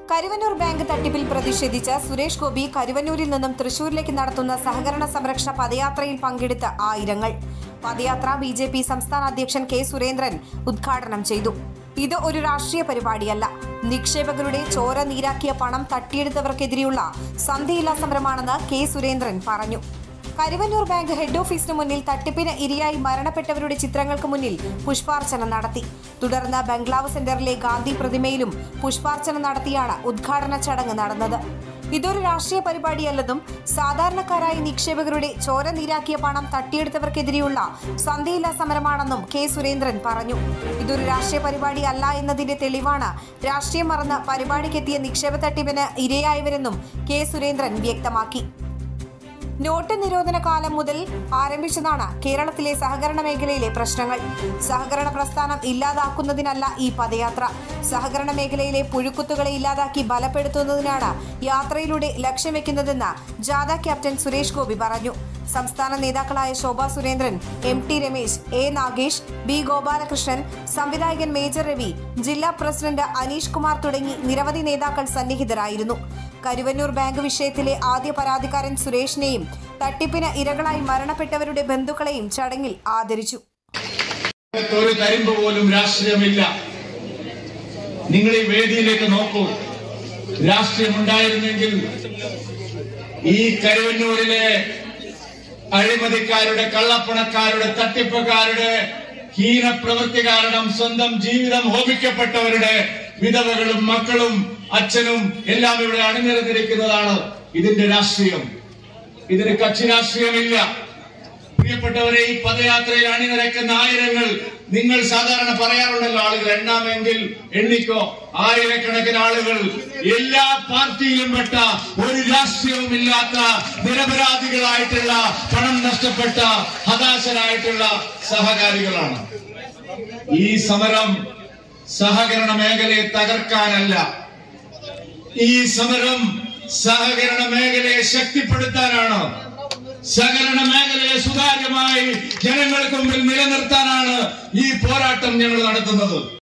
Karuvannur bank തട്ടിപ്പിൽ പ്രതിഷേധിച്ച് സുരേഷ് ഗോപി കരുവന്നൂരിൽ നിന്നും തൃശൂരിലേക്ക് നടത്തുന്ന സഹകരണ സംരക്ഷണ പദയാത്രയിൽ പങ്കെടുത്ത ആയിരങ്ങൾ പദയാത്ര ബി ജെ പി സംസ്ഥാന അധ്യക്ഷൻ കെ സുരേന്ദ്രൻ ഉദ്ഘാടനം ചെയ്തു ഇത് ഒരു രാഷ്ട്രീയ പരിപാടിയല്ല നിക്ഷേപകരുടെ ചോര നീരാക്കിയ പണം തട്ടിയെടുത്തവർക്കെതിരെയുള്ള സന്ധിയില്ലാ സമരമാണെന്ന് കെ സുരേന്ദ്രൻ പറഞ്ഞു കരുവന്നൂർ ബാങ്ക് ഹെഡ് ഓഫീസിന് മുന്നിൽ തട്ടിപ്പിന് ഇരയായി മരണപ്പെട്ടവരുടെ ചിത്രങ്ങൾക്ക് മുന്നിൽ പുഷ്പാർച്ചന നടത്തി തുടർന്ന് ബംഗ്ലാവ് സെന്ററിലെ ഗാന്ധി പ്രതിമയിലും പുഷ്പാർച്ചന നടത്തിയാണ് ഉദ്ഘാടന ചടങ്ങ് നടന്നത് ഇതൊരു രാഷ്ട്രീയ പരിപാടിയല്ലെന്നും സാധാരണക്കാരായ നിക്ഷേപകരുടെ ചോര നീരാക്കിയ പണം തട്ടിയെടുത്തവർക്കെതിരെയുള്ള സന്ധിയില്ലാ സമരമാണെന്നും കെ സുരേന്ദ്രൻ പറഞ്ഞു ഇതൊരു രാഷ്ട്രീയ പരിപാടി അല്ല എന്നതിന്റെ തെളിവാണ് രാഷ്ട്രീയം മറന്ന് പരിപാടിക്കെത്തിയ നിക്ഷേപ തട്ടിപ്പിന് ഇരയായവരെന്നും കെ സുരേന്ദ്രൻ വ്യക്തമാക്കി നോട്ട് നിരോധന കാലം മുതൽ ആരംഭിച്ചതാണ് കേരളത്തിലെ സഹകരണ മേഖലയിലെ പ്രശ്നങ്ങൾ സഹകരണ പ്രസ്ഥാനം ഇല്ലാതാക്കുന്നതിനല്ല ഈ പദയാത്ര സഹകരണ മേഖലയിലെ പുഴുക്കുത്തുകളെ ഇല്ലാതാക്കി ബലപ്പെടുത്തുന്നതിനാണ് യാത്രയിലൂടെ ലക്ഷ്യം വെക്കുന്നതെന്ന് ജാഥ ക്യാപ്റ്റൻ സുരേഷ് ഗോപി പറഞ്ഞു സംസ്ഥാന നേതാക്കളായ ശോഭാ സുരേന്ദ്രൻ എം ടി രമേശ് എ നാഗേഷ് ബി ഗോപാലകൃഷ്ണൻ സംവിധായകൻ മേജർ രവി ജില്ലാ പ്രസിഡന്റ് അനീഷ് കുമാർ തുടങ്ങി നിരവധി നേതാക്കൾ സന്നിഹിതരായിരുന്നു കരുവന്നൂർ ബാങ്ക് വിഷയത്തിലെ ആദ്യ പരാതിക്കാരൻ സുരേഷിനെയും തട്ടിപ്പിന് ഇരകളായി മരണപ്പെട്ടവരുടെ ബന്ധുക്കളെയും ചടങ്ങിൽ ആദരിച്ചു ഒരു കരിമ്പ് പോലും രാഷ്ട്രീയമില്ല നിങ്ങൾ ഈ വേദിയിലേക്ക് നോക്കൂ രാഷ്ട്രീയം ഉണ്ടായിരുന്നെങ്കിൽ ഈ കരുവന്നൂരിലെ അഴിമതിക്കാരുടെ കള്ളപ്പണക്കാരുടെ തട്ടിപ്പുകാരുടെ ഹീനപ്രവൃത്തി കാരണം സ്വന്തം ജീവിതം ഹോമിക്കപ്പെട്ടവരുടെ വിധവകളും മക്കളും അച്ഛനും എല്ലാം ഇവിടെ അണിനിരന്നിരിക്കുന്നതാണ് ഇതിന്റെ രാഷ്ട്രീയം ഇതിന് കക്ഷി രാഷ്ട്രീയമില്ല പ്രിയപ്പെട്ടവരെ ഈ പദയാത്രയിൽ അണിനിരക്കുന്ന ആയിരങ്ങൾ നിങ്ങൾ സാധാരണ പറയാറുണ്ടല്ലോ ആളുകൾ എണ്ണാമെങ്കിൽ എണ്ണിക്കോ ആയിരക്കണക്കിന് ആളുകൾ എല്ലാ പാർട്ടിയിലും പെട്ട ഒരു രാഷ്ട്രീയവും ഇല്ലാത്ത നിരപരാധികളായിട്ടുള്ള പണം നഷ്ടപ്പെട്ട ഹതാശരായിട്ടുള്ള സഹകാരികളാണ് ഈ സമരം സഹകരണ മേഖലയെ തകർക്കാനല്ല ഈ സമരം സഹകരണ മേഖലയെ ശക്തിപ്പെടുത്താനാണ് സഹകരണ മേഖലയെ സുതാര്യമായി ജനങ്ങൾക്ക് മുമ്പിൽ നിലനിർത്താനാണ് ഈ പോരാട്ടം ഞങ്ങൾ നടത്തുന്നത്